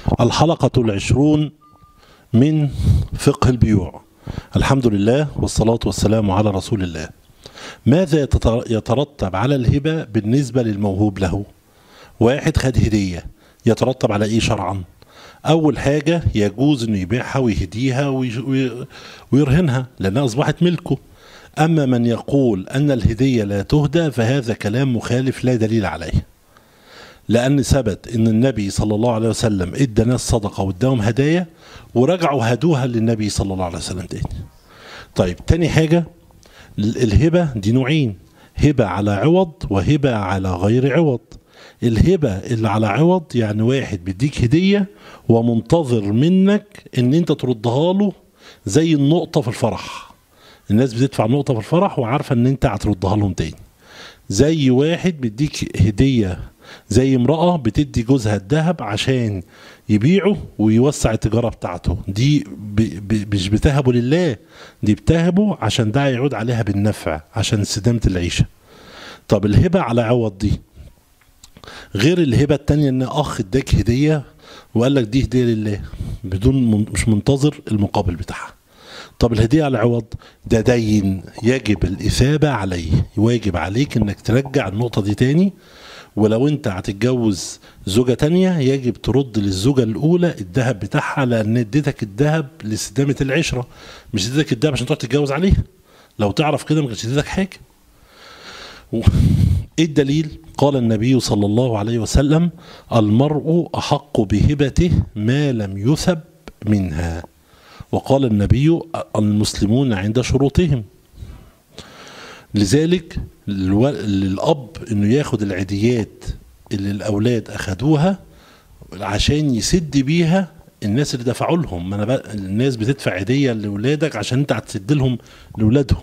الحلقة العشرون من فقه البيوع الحمد لله والصلاة والسلام على رسول الله ماذا يتط- يترتب على الهبة بالنسبة للموهوب له واحد خد هدية يترتب على ايه شرعا اول حاجة يجوز انه يبيعها ويهديها وي- وي- ويرهنها لانها اصبحت ملكه اما من يقول ان الهدية لا تهدى فهذا كلام مخالف لا دليل عليه لأن ثبت إن النبي صلى الله عليه وسلم إدى ناس صدقة وإداهم هدايا ورجعوا هدوها للنبي صلى الله عليه وسلم تاني. طيب تاني حاجة ال- الهبة دي نوعين هبة على عوض وهبة على غير عوض الهبة اللي على عوض يعني واحد بيديك هدية ومنتظر منك ان انت تردها له زي النقطة في الفرح الناس بتدفع نقطة في الفرح وعارفة ان انت هتردها لهم تاني زي واحد بيديك هدية زي امرأة بتدي جوزها الذهب عشان يبيعه ويوسع التجارة بتاعته دي ب ب مش بتهبه لله دي بتهبه عشان ده يعود عليها بالنفع عشان استدامة العيشة طب الهبة على عوض دي غير الهبة التانية ان اخ اداك هدية وقال لك دي هدية لله بدون من مش منتظر المقابل بتاعها طب الهدية على العوض ده دين يجب الإثابة عليه واجب عليك انك ترجع النقطة دي تاني ولو انت هتتجوز زوجة تانية يجب ترد للزوجة الأولى الذهب بتاعها لأن اديتك الذهب لاستدامة العشرة مش اديتك الذهب عشان تروح تتجوز عليها لو تعرف كده ما كانتش اديتك حاجة و- ايه الدليل؟ قال النبي صلى الله عليه وسلم المرء أحق بهبته ما لم يثب منها وقال النبي المسلمون عند شروطهم لذلك الو- للأب انه ياخد العيديات اللي الأولاد أخدوها عشان يسد بيها الناس اللي دفعوا لهم ما انا بقى الناس بتدفع عيدية لأولادك عشان انت هتسد لهم لأولادهم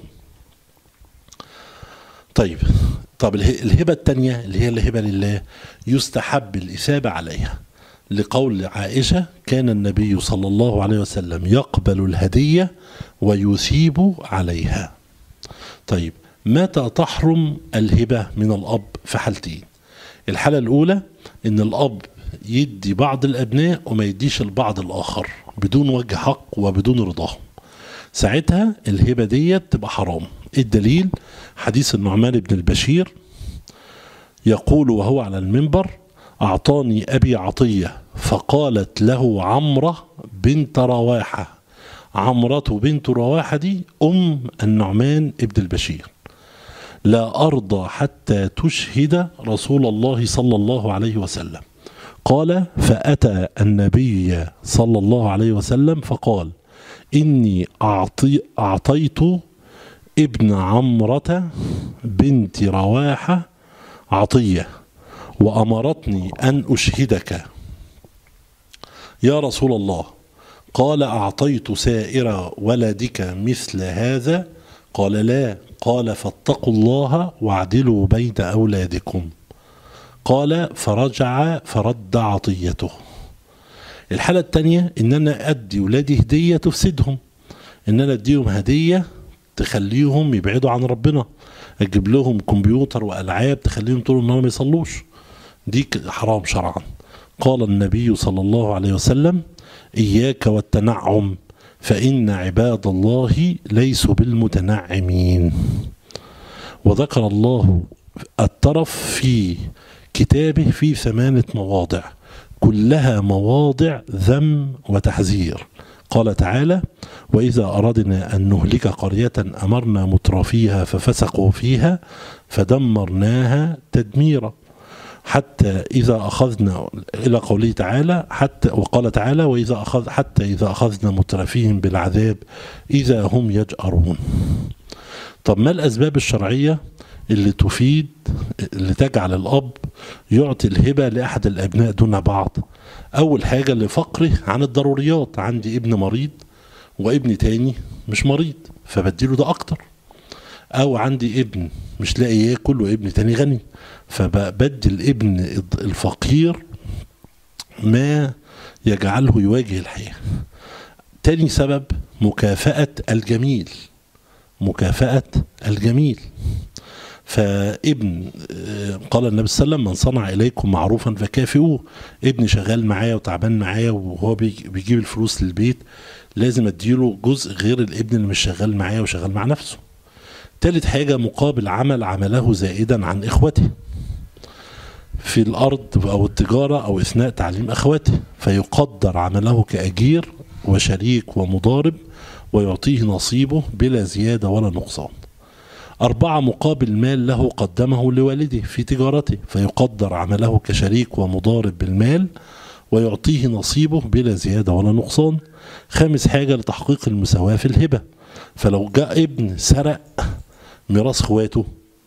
طيب طب اله- الهبة التانية اللي هي الهبة لله يستحب الإثابة عليها لقول عائشة كان النبي صلى الله عليه وسلم يقبل الهدية ويثيب عليها طيب متى تحرم الهبة من الأب في حالتين الحالة الأولى إن الأب يدي بعض الأبناء وما يديش البعض الآخر بدون وجه حق وبدون رضاهم ساعتها الهبة ديت تبقى حرام الدليل حديث النعمان بن البشير يقول وهو على المنبر أعطاني أبي عطية فقالت له عمرة بنت رواحة عمرة بنت رواحة دي أم النعمان ابن البشير لا أرضى حتى تشهد رسول الله صلى الله عليه وسلم قال فأتى النبي صلى الله عليه وسلم فقال إني أعطي أعطيت ابن عمرة بنت رواحة عطية وأمرتني أن أشهدك يا رسول الله قال أعطيت سائر ولدك مثل هذا قال لا قال فاتقوا الله واعدلوا بين أولادكم قال فرجع فرد عطيته الحالة التانية ان انا ادي ولادي هدية تفسدهم ان انا اديهم هدية تخليهم يبعدوا عن ربنا اجيب لهم كمبيوتر والعاب تخليهم طول النهار ما يصلوش دي ك- حرام شرعا قال النبي صلى الله عليه وسلم اياك والتنعم فان عباد الله ليسوا بالمتنعمين وذكر الله الترف في كتابه في ثمانية مواضع كلها مواضع ذم وتحذير قال تعالى وإذا أردنا أن نهلك قرية أمرنا مترفيها ففسقوا فيها فدمرناها تدميرا حتى إذا أخذنا إلى قوله تعالى حتى وقال تعالى وإذا أخذ حتى إذا أخذنا مترفيهم بالعذاب إذا هم يجأرون طب ما الأسباب الشرعية اللي تفيد اللي تجعل الأب يعطي الهبة لأحد الأبناء دون بعض أول حاجة لفقره عن الضروريات عندي ابن مريض وابن تاني مش مريض فبديله ده أكتر أو عندي ابن مش لاقي ياكل وابن تاني غني فبدي الابن الفقير ما يجعله يواجه الحياة تاني سبب مكافأة الجميل مكافأة الجميل فابن آه، قال النبي صلى الله عليه وسلم من صنع اليكم معروفا فكافئوه ابني شغال معايا وتعبان معايا وهو بيج- بيجيب الفلوس للبيت لازم اديله جزء غير الابن اللي مش شغال معايا وشغال مع نفسه تالت حاجة مقابل عمل عمله زائدا عن إخوته في الأرض أو التجارة أو إثناء تعليم أخواته فيقدر عمله كأجير وشريك ومضارب ويعطيه نصيبه بلا زيادة ولا نقصان أربعة مقابل مال له قدمه لوالده في تجارته فيقدر عمله كشريك ومضارب بالمال ويعطيه نصيبه بلا زيادة ولا نقصان خامس حاجة لتحقيق المساواة في الهبة فلو جاء ابن سرق ميراث اخواته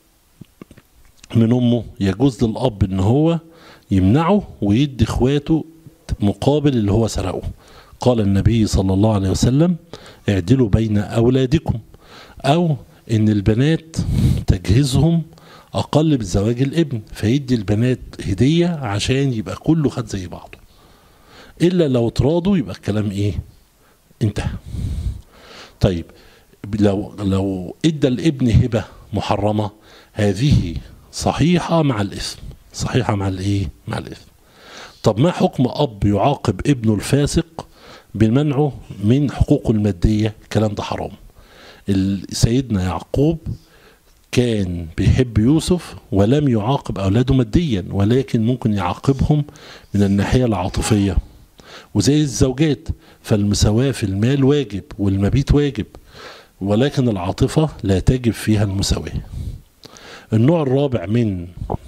من امه يجوز للاب ان هو يمنعه ويدي اخواته مقابل اللي هو سرقه قال النبي صلى الله عليه وسلم اعدلوا بين اولادكم او ان البنات تجهيزهم اقل بزواج الابن فيدي البنات هديه عشان يبقى كله خد زي بعضه الا لو تراضوا يبقى الكلام ايه انتهى طيب لو لو ادى الابن هبه محرمه هذه صحيحه مع الاثم صحيحه مع الايه مع الاثم طب ما حكم اب يعاقب ابنه الفاسق بمنعه من حقوقه الماديه الكلام ده حرام ال- سيدنا يعقوب كان بيحب يوسف ولم يعاقب اولاده ماديا ولكن ممكن يعاقبهم من الناحيه العاطفيه وزي الزوجات فالمساواة في المال واجب والمبيت واجب ولكن العاطفة لا تجب فيها المساواة النوع الرابع من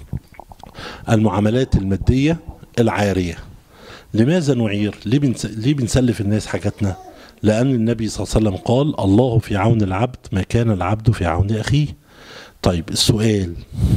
المعاملات المادية العارية لماذا نعير ليه, بنس... ليه بنسلف الناس حاجاتنا لأن النبي صلى الله عليه وسلم قال الله في عون العبد ما كان العبد في عون أخيه طيب السؤال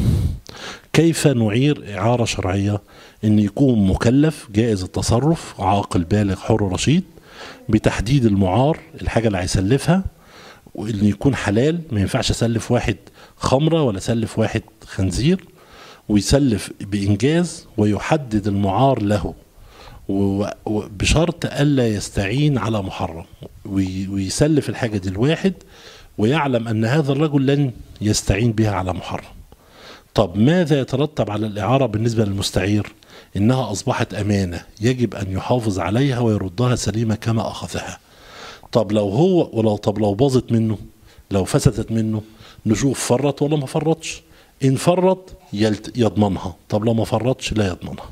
كيف نعير إعارة شرعية أن يكون مكلف جائز التصرف عاقل بالغ حر رشيد بتحديد المعار الحاجة اللي هيسلفها وأن يكون حلال ما ينفعش أسلف واحد خمرة ولا أسلف واحد خنزير ويسلف بإنجاز ويحدد المعار له و- وبشرط ألا يستعين على محرم وي- ويسلف الحاجة دي الواحد ويعلم أن هذا الرجل لن يستعين بها على محرم طب ماذا يترتب على الإعارة بالنسبة للمستعير إنها أصبحت أمانة يجب أن يحافظ عليها ويردها سليمة كما أخذها طب لو هو ولو طب لو باظت منه لو فسدت منه نشوف فرط ولا ما فرطش إن فرط يلت- يضمنها طب لو ما فرطش لا يضمنها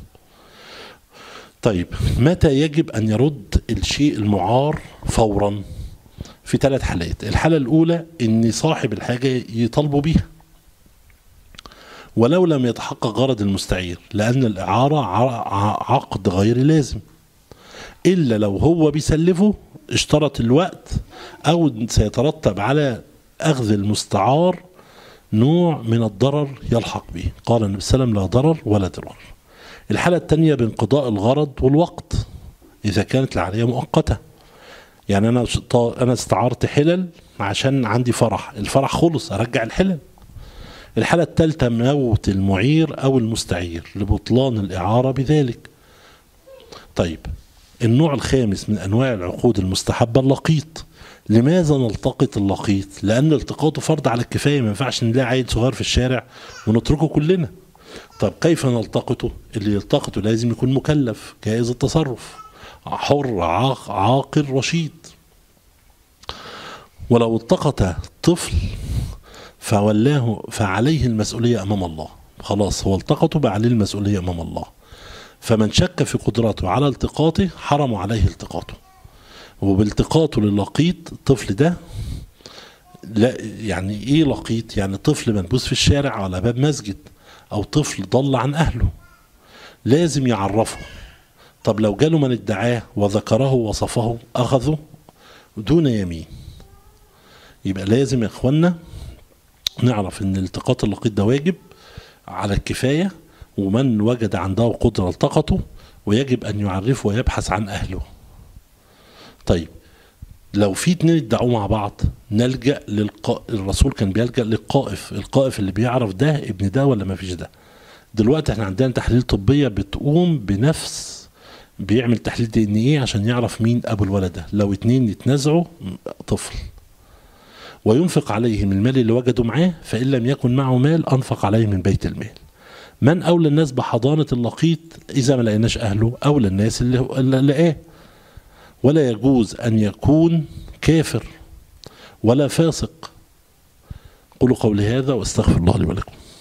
طيب متى يجب أن يرد الشيء المعار فورا في ثلاث حالات الحالة الأولى إن صاحب الحاجة يطالبوا بيها ولو لم يتحقق غرض المستعير لأن الإعارة ع- ع- عقد غير لازم إلا لو هو بيسلفه اشترط الوقت أو سيترتب على أخذ المستعار نوع من الضرر يلحق به قال النبي صلى الله عليه وسلم لا ضرر ولا ضرار الحالة الثانية بانقضاء الغرض والوقت إذا كانت العملية مؤقتة يعني أنا أنا استعرت حلل عشان عندي فرح الفرح خلص أرجع الحلل الحالة الثالثة موت المعير أو المستعير لبطلان الإعارة بذلك طيب النوع الخامس من أنواع العقود المستحبة اللقيط لماذا نلتقط اللقيط لأن التقاطه فرض على الكفاية ما ينفعش نلاقي عيل صغير في الشارع ونتركه كلنا طب كيف نلتقطه اللي يلتقطه لازم يكون مكلف جائز التصرف حر عاق عاقل رشيد ولو التقط طفل فولاه فعليه المسؤولية أمام الله خلاص هو التقطه بقى عليه المسؤولية أمام الله فمن شك في قدرته على التقاطه حرم عليه التقاطه وبالتقاطه للقيط الطفل ده لا يعني ايه لقيط يعني طفل منبوس في الشارع على باب مسجد او طفل ضل عن اهله لازم يعرفه طب لو جاله من ادعاه وذكره وصفه اخذه دون يمين يبقى لازم يا اخوانا نعرف ان التقاط اللقيط ده واجب على الكفايه ومن وجد عنده قدره التقطه ويجب ان يعرفه ويبحث عن اهله طيب لو في اتنين ادعوا مع بعض نلجا للقاء الرسول كان بيلجا للقائف القائف اللي بيعرف ده ابن ده ولا ما فيش ده دلوقتي احنا عندنا تحليل طبيه بتقوم بنفس بيعمل تحليل دي ان ايه عشان يعرف مين ابو الولد ده لو اتنين يتنازعوا طفل وينفق عليه من المال اللي وجده معاه فإن لم يكن معه مال أنفق عليه من بيت المال من أولى الناس بحضانة اللقيط إذا ما لقيناش أهله أولى الناس اللي اللي لقاه ولا يجوز أن يكون كافر ولا فاسق قولوا قولي هذا واستغفر الله لي ولكم